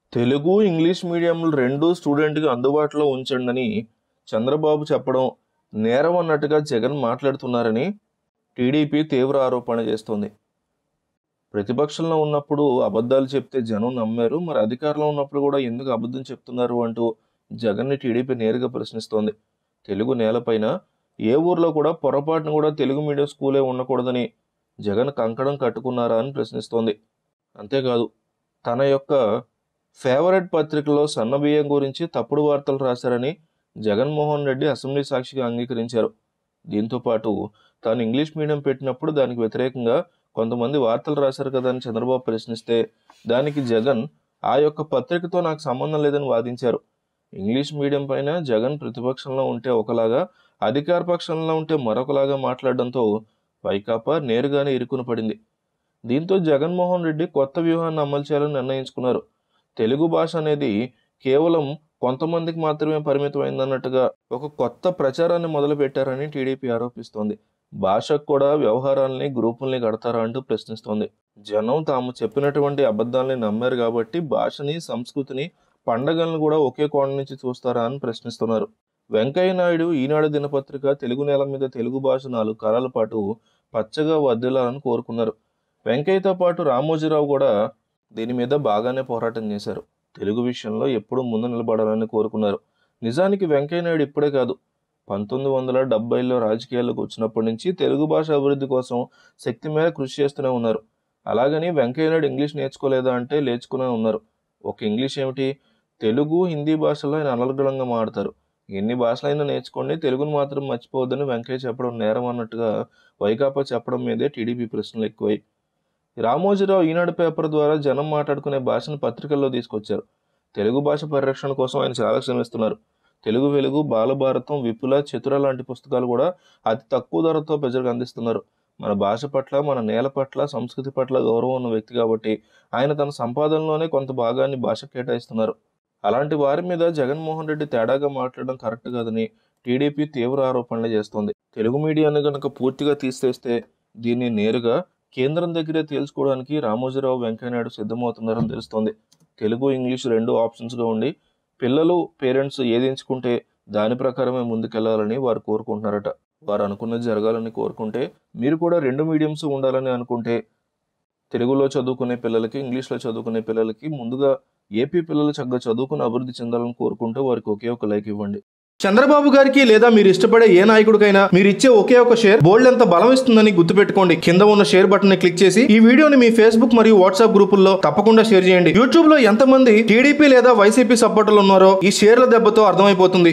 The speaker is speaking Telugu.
తెలుగు ఇంగ్లీష్ మీడియంలు రెండు స్టూడెంట్కి అందుబాటులో ఉంచండని చంద్రబాబు చెప్పడం నేరం అన్నట్టుగా జగన్ మాట్లాడుతున్నారని టీడీపీ తీవ్ర ఆరోపణ చేస్తోంది ప్రతిపక్షంలో ఉన్నప్పుడు అబద్ధాలు చెప్తే జనం నమ్మారు మరి అధికారంలో ఉన్నప్పుడు కూడా ఎందుకు అబద్ధం చెప్తున్నారు అంటూ జగన్ని టీడీపీ నేరుగా ప్రశ్నిస్తోంది తెలుగు నేలపైన ఏ ఊర్లో కూడా పొరపాటును కూడా తెలుగు మీడియం స్కూలే ఉండకూడదని జగన్ కంకణం కట్టుకున్నారా అని ప్రశ్నిస్తోంది అంతేకాదు తన యొక్క ఫేవరెట్ పత్రికలో సన్నబియ్యం గురించి తప్పుడు వార్తలు రాశారని జగన్మోహన్ రెడ్డి అసెంబ్లీ సాక్షిగా అంగీకరించారు దీంతో పాటు తాను ఇంగ్లీష్ మీడియం పెట్టినప్పుడు దానికి వ్యతిరేకంగా కొంతమంది వార్తలు రాశారు కదా అని చంద్రబాబు ప్రశ్నిస్తే దానికి జగన్ ఆ యొక్క పత్రికతో నాకు సంబంధం లేదని వాదించారు ఇంగ్లీష్ మీడియం పైన జగన్ ప్రతిపక్షంలో ఉంటే ఒకలాగా అధికార పక్షంలో ఉంటే మరొకలాగా మాట్లాడడంతో వైకాపా నేరుగానే ఇరుకున పడింది దీంతో జగన్మోహన్ రెడ్డి కొత్త వ్యూహాన్ని అమలు చేయాలని నిర్ణయించుకున్నారు తెలుగు భాష అనేది కేవలం కొంతమందికి మాత్రమే పరిమితమైందన్నట్టుగా ఒక కొత్త ప్రచారాన్ని మొదలుపెట్టారని టీడీపీ ఆరోపిస్తోంది భాషకు కూడా వ్యవహారాలని గ్రూపుల్ని కడతారా అంటూ ప్రశ్నిస్తోంది జనం తాము చెప్పినటువంటి అబద్ధాలని నమ్మారు కాబట్టి భాషని సంస్కృతిని పండగలను కూడా ఒకే కోణ నుంచి చూస్తారా అని ప్రశ్నిస్తున్నారు వెంకయ్య నాయుడు ఈనాడు దినపత్రిక తెలుగు నేల మీద తెలుగు భాష నాలుగు కాలాల పాటు పచ్చగా వర్దిల్లాలని కోరుకున్నారు వెంకయ్యతో పాటు రామోజీరావు కూడా దీని మీద బాగానే పోరాటం చేశారు తెలుగు విషయంలో ఎప్పుడూ ముందు నిలబడాలని కోరుకున్నారు నిజానికి వెంకయ్య నాయుడు ఇప్పుడే కాదు పంతొమ్మిది వందల డెబ్బైలో రాజకీయాల్లోకి వచ్చినప్పటి నుంచి తెలుగు భాష అభివృద్ధి కోసం శక్తి మేర కృషి చేస్తూనే ఉన్నారు అలాగని వెంకయ్య నాయుడు ఇంగ్లీష్ నేర్చుకోలేదా అంటే లేచుకునే ఉన్నారు ఒక ఇంగ్లీష్ ఏమిటి తెలుగు హిందీ భాషలో ఆయన అనర్గళంగా మాడతారు ఎన్ని భాషలైనా నేర్చుకోండి తెలుగును మాత్రం మర్చిపోవద్దని వెంకయ్య చెప్పడం నేరం అన్నట్టుగా వైకాపా చెప్పడం మీదే టీడీపీ ప్రశ్నలు ఎక్కువై రామోజీరావు ఈనాడు పేపర్ ద్వారా జనం మాట్లాడుకునే భాషను పత్రికల్లో తీసుకొచ్చారు తెలుగు భాష పరిరక్షణ కోసం ఆయన చాలా శ్రమిస్తున్నారు తెలుగు వెలుగు బాలభారతం విపుల చతుర లాంటి పుస్తకాలు కూడా అతి తక్కువ ధరతో ప్రజలకు అందిస్తున్నారు మన భాష పట్ల మన నేల పట్ల సంస్కృతి పట్ల గౌరవం ఉన్న వ్యక్తి కాబట్టి ఆయన తన సంపాదనలోనే కొంత భాగాన్ని భాష కేటాయిస్తున్నారు అలాంటి వారి మీద జగన్మోహన్ రెడ్డి తేడాగా మాట్లాడడం కరెక్ట్ కాదని టీడీపీ తీవ్ర ఆరోపణలు చేస్తోంది తెలుగు మీడియాను కనుక పూర్తిగా తీసేస్తే దీన్ని నేరుగా కేంద్రం దగ్గరే తేల్చుకోవడానికి రామోజీరావు వెంకయ్యనాయుడు సిద్ధమవుతున్నారని తెలుస్తోంది తెలుగు ఇంగ్లీష్ రెండు ఆప్షన్స్గా ఉండి పిల్లలు పేరెంట్స్ ఏది ఎంచుకుంటే దాని ప్రకారమే ముందుకెళ్లాలని వారు కోరుకుంటున్నారట వారు అనుకున్నది జరగాలని కోరుకుంటే మీరు కూడా రెండు మీడియంస్ ఉండాలని అనుకుంటే తెలుగులో చదువుకునే పిల్లలకి ఇంగ్లీష్లో చదువుకునే పిల్లలకి ముందుగా ఏపీ పిల్లలు చక్కగా చదువుకుని అభివృద్ధి చెందాలని కోరుకుంటే వారికి ఒకే ఒక లైక్ ఇవ్వండి చంద్రబాబు గారికి లేదా మీరు ఇష్టపడే ఏ నాయకుడికైనా మీరు ఇచ్చే ఒకే ఒక షేర్ బోల్డ్ ఎంత బలం ఇస్తుందని గుర్తుపెట్టుకోండి కింద ఉన్న షేర్ బటన్ ని క్లిక్ చేసి ఈ వీడియోని మీ ఫేస్బుక్ మరియు వాట్సాప్ గ్రూపుల్లో తప్పకుండా షేర్ చేయండి యూట్యూబ్ లో ఎంతమంది టీడీపీ లేదా వైసీపీ సపోర్టర్లు ఉన్నారో ఈ షేర్ల దెబ్బతో అర్థమైపోతుంది